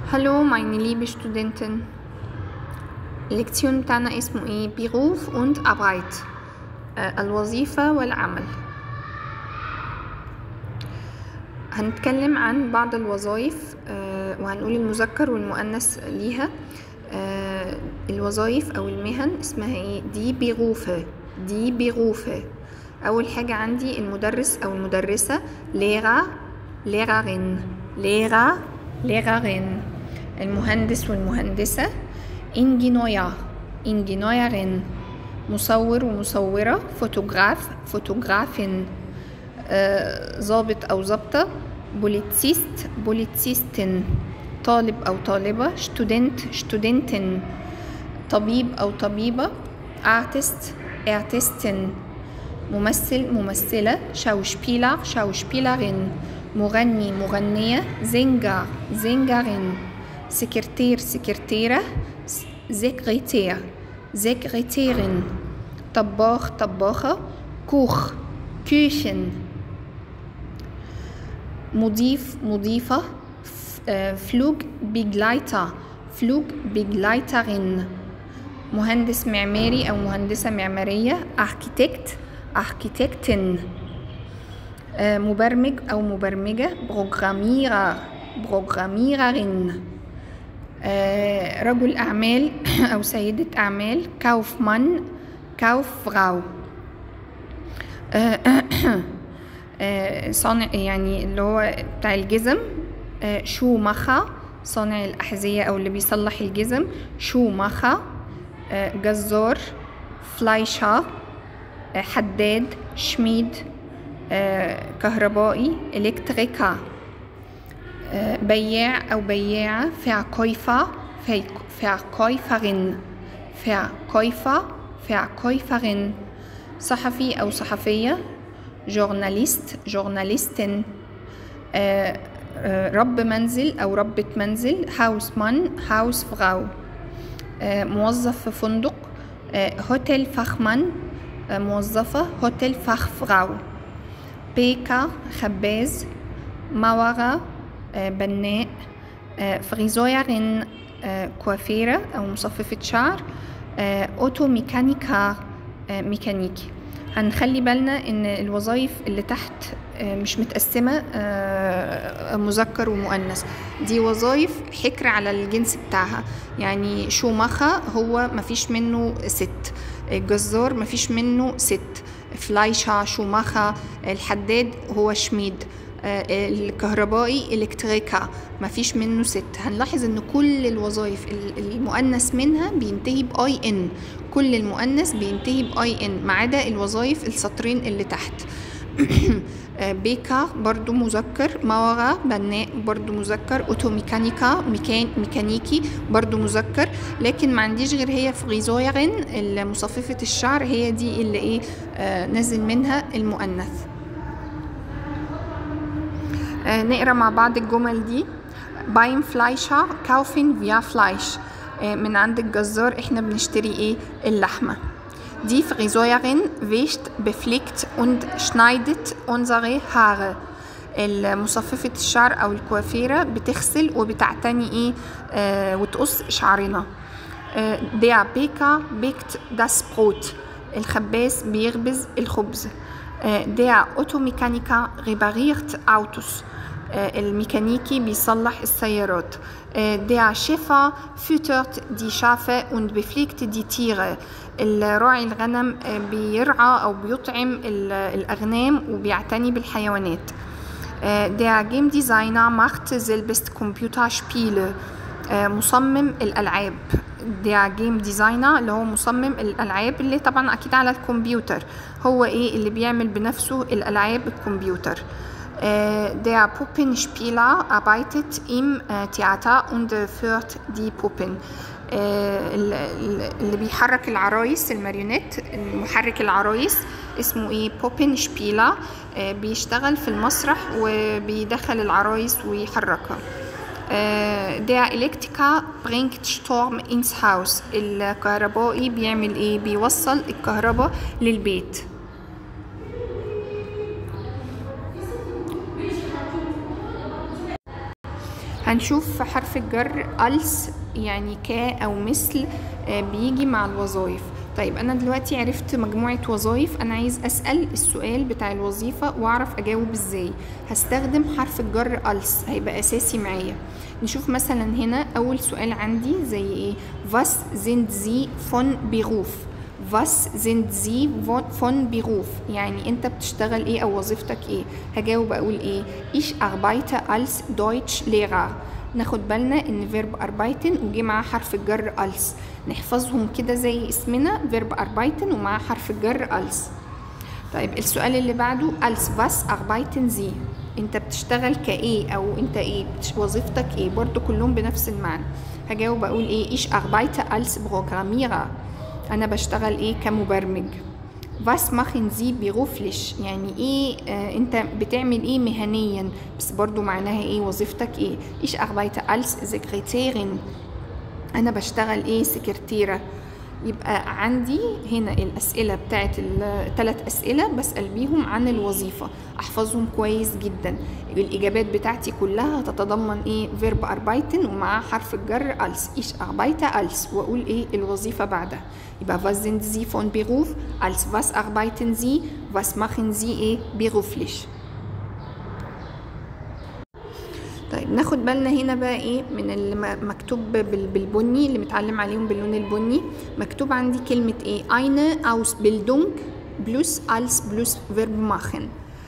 Hallo meine liebe Studentin الليكتيون بتاعنا اسمه ايه Beruf und Arbeit آه، الوظيفة والعمل هنتكلم عن بعض الوظائف آه، وهنقول المذكر والمؤنث ليها آه، الوظائف أو المهن اسمها ايه دي بيروفه دي بيروفه أول حاجة عندي المدرس أو المدرسة ليرا ليرارين ليرا ليرارين المهندس والمهندسة إنجينويا إنجينويرين مصور ومصورة فوتوغراف فوتوغرافين آه، ضابط أو ضابطة بوليتسيست بوليتسيستن طالب أو طالبة شتودنت شتودنتن طبيب أو طبيبة ارتست ارتستن ممثل ممثلة شاوشبيلر شاوشبيلرين مغني مغنية زينجر زينجرين سكرتير سكرتيرة سكرتير سكرتيرين طباخ طباخة كوخ كوشن مضيف مضيفة فلوج بيجلايتر فلوج بيجلايترين مهندس معماري أو مهندسة معمارية أركيتكت أركيتكتن آه، مبرمج أو مبرمجة بروجراميرر بروجراميررين آه، رجل أعمال أو سيدة أعمال كاوفمان كاوفراو آه، آه، صانع يعني اللي هو بتاع الجزم آه، شومخة صانع الأحذية أو اللي بيصلح الجزم شومخة آه، جزار فلايشة آه، حداد شميد آه، كهربائي إلكتريكا آه، بياع أو بياعة فعكويفة فعكويفرين فعكويفة فعكويفرين صحفي أو صحفية جورناليست جورناليستن آه، آه، رب منزل أو ربة منزل هاوسمان هاوس فراو آه، موظف في فندق آه، هوتيل فخمان آه، موظفة هوتيل فخفراو بيكا خباز مورة آه، بناء آه، فريزويرين آه، كوافيرة أو مصففة شعر آه، أوتو ميكانيكا آه، ميكانيكي هنخلي بالنا ان الوظائف اللي تحت آه، مش متقسمة آه، مذكر ومؤنث دي وظائف حكر على الجنس بتاعها يعني شومخة هو مفيش منه ست الجزار مفيش منه ست فلايشة شومخة الحداد هو شميد آه، الكهربائي الكتريكا مفيش منه ست هنلاحظ ان كل الوظائف ال- المؤنث منها بينتهي باي ان كل المؤنث بينتهي باي ان ما عدا الوظائف السطرين اللي تحت آه، بيكا برضو مذكر مورا بناء برضو مذكر اوتو ميكانيكا ميكان ميكانيكي برضو مذكر لكن ما عنديش غير هي فريزويرن مصففة الشعر هي دي اللي ايه آه نزل منها المؤنث آه، نقرا مع بعض الجمل دي بايم فلايشا كاوفن فيا فلايش آه، من عند الجزار احنا بنشتري ايه اللحمة Die Friseurin wäscht, beflickt und schneidet unsere Haare. المصففة الشعر أو الكوافيرة بتغسل وبتعتني إيه آه وتقص شعرنا. آه Der Bäcker bäckt das Brot. الخباز بيخبز الخبز. آه Der Automechaniker repariert Autos. آه، الميكانيكي بيصلح السيارات آه، der Schäfer füttert die Schafe und bepflegt die Tiere الراعي الغنم آه، بيرعى أو بيطعم ال- الأغنام وبيعتني بالحيوانات آه، der Game Designer macht selbst Computerspiele آه، مصمم الألعاب der Game Designer اللي هو مصمم الألعاب اللي طبعا أكيد على الكمبيوتر هو إيه اللي بيعمل بنفسه الألعاب الكمبيوتر Äh, Der Puppenspieler arbeitet im äh, Theater und äh, führt die Puppen. آه، ال- ال- اللي بيحرك العرايس الماريونيت المحرك العرايس اسمه ايه بوبن شبيلا آه، بيشتغل في المسرح وبيدخل العرايس ويحركها آه، der Elektriker bringt Strom ins Haus الكهربائي بيعمل ايه بيوصل الكهرباء للبيت هنشوف حرف الجر ألس يعني كا أو مثل آه، بيجي مع الوظائف طيب أنا دلوقتي عرفت مجموعة وظائف أنا عايز أسأل السؤال بتاع الوظيفة وأعرف أجاوب إزاي هستخدم حرف الجر ألس هيبقى أساسي معايا نشوف مثلا هنا أول سؤال عندي زي إيه Was sind Sie von Beruf Was sind Sie von Beruf يعني أنت بتشتغل إيه أو وظيفتك إيه هجاوب أقول إيه Ich arbeite als Deutschlehrer ناخد بالنا ان فيرب اربايتن وجي معاه حرف الجر ألس نحفظهم كده زي اسمنا فيرب اربايتن ومعاه حرف الجر ألس طيب السؤال اللي بعده ألس فاس أربايتن زي انت بتشتغل كايه او انت ايه وظيفتك ايه برضو كلهم بنفس المعنى هجاوب اقول ايه ايش أربايت ألس بروجراميرا انا بشتغل ايه كمبرمج was machen Sie beruflich يعني ايه آه انت بتعمل ايه مهنيا بس برضو معناها ايه وظيفتك ايه ich arbeite als Sekretärin انا بشتغل ايه سكرتيرة يبقى عندي هنا الأسئلة بتاعت الثلاث أسئلة بسأل بيهم عن الوظيفة أحفظهم كويس جدا الإجابات بتاعتي كلها تتضمن إيه فيرب أربايتن ومعاه حرف الجر ألس إيش أربايته ألس وأقول إيه الوظيفة بعدها يبقى was sind Sie von Beruf als was arbeiten Sie was machen Sie إيه beruflich طيب ناخد بالنا هنا بقى ايه من المكتوب بالبني اللي متعلم عليهم باللون البني مكتوب عندي كلمة ايه eine Ausbildung plus als plus Verb machen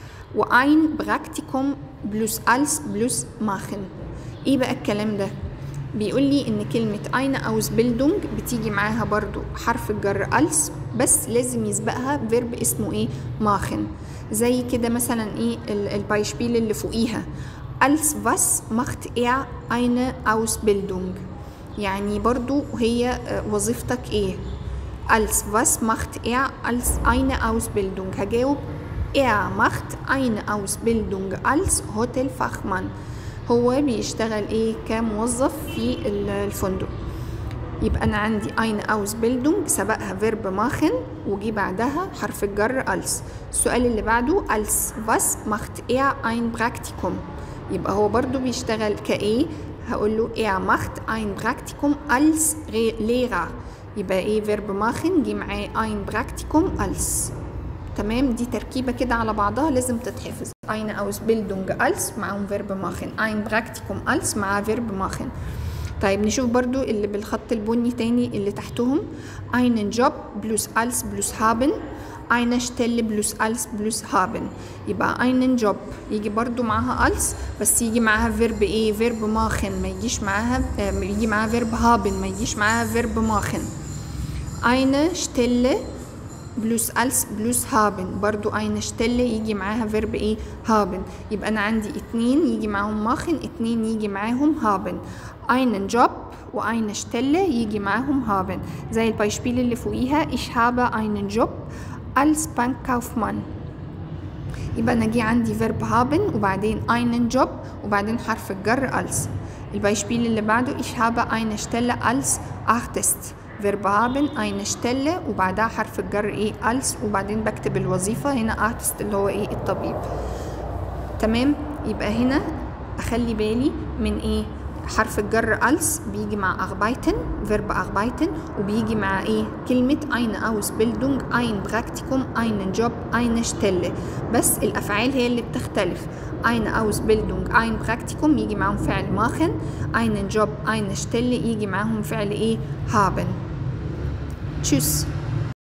وein Praktikum plus als plus machen ايه بقى الكلام ده بيقول لي ان كلمة eine Ausbildung بتيجي معاها برضو حرف الجر als بس لازم يسبقها فيرب اسمه ايه machen زي كده مثلا ايه البايشبيل اللي فوقيها als was macht er eine Ausbildung يعني برضو هي وظيفتك ايه als was macht er als eine Ausbildung هجاوب er macht eine Ausbildung als Hotelfachmann هو بيشتغل ايه كموظف في الفندق يبقى انا عندي eine Ausbildung سبقها فيرب ماخن وجي بعدها حرف الجر als السؤال اللي بعده als was macht er ein Praktikum يبقى هو برضو بيشتغل كايه هقول له er macht ein Praktikum als Lehrer يبقى ايه فيرب ماخن جه معاه ein Praktikum als تمام دي تركيبه كده على بعضها لازم تتحفظ eine Ausbildung als معاهم فيرب ماخن ein Praktikum als مع فيرب ماخن طيب نشوف برضو اللي بالخط البني تاني اللي تحتهم einen Job plus als plus haben eine Stelle plus als plus haben يبقى einen Job يجي برضو معاها als بس يجي معاها فيرب ايه فيرب ماخن ما يجيش معاها يجي معاها فيرب haben ما يجيش معاها فيرب ماخن eine Stelle بلوس als بلوس haben برضو eine Stelle يجي معاها فيرب ايه haben يبقى انا عندي اتنين يجي معاهم ماخن اتنين يجي معاهم haben einen Job وeine Stelle يجي معاهم haben زي البايشبيل اللي فوقيها ich habe einen Job als Bankkaufmann يبقى انا جه عندي فيرب haben وبعدين einen Job وبعدين حرف الجر als البايشبيل اللي بعده ich habe eine Stelle als Artist فيرب haben eine Stelle وبعدها حرف الجر ايه als وبعدين بكتب الوظيفة هنا artist اللي هو ايه الطبيب تمام يبقى هنا اخلي بالي من ايه حرف الجر als بيجي مع arbeiten فيرب arbeiten وبيجي مع ايه كلمة eine Ausbildung ein Praktikum einen Job eine Stelle بس الأفعال هي اللي بتختلف eine Ausbildung ein Praktikum يجي معاهم فعل machen einen Job eine Stelle يجي معاهم فعل ايه haben Tschüss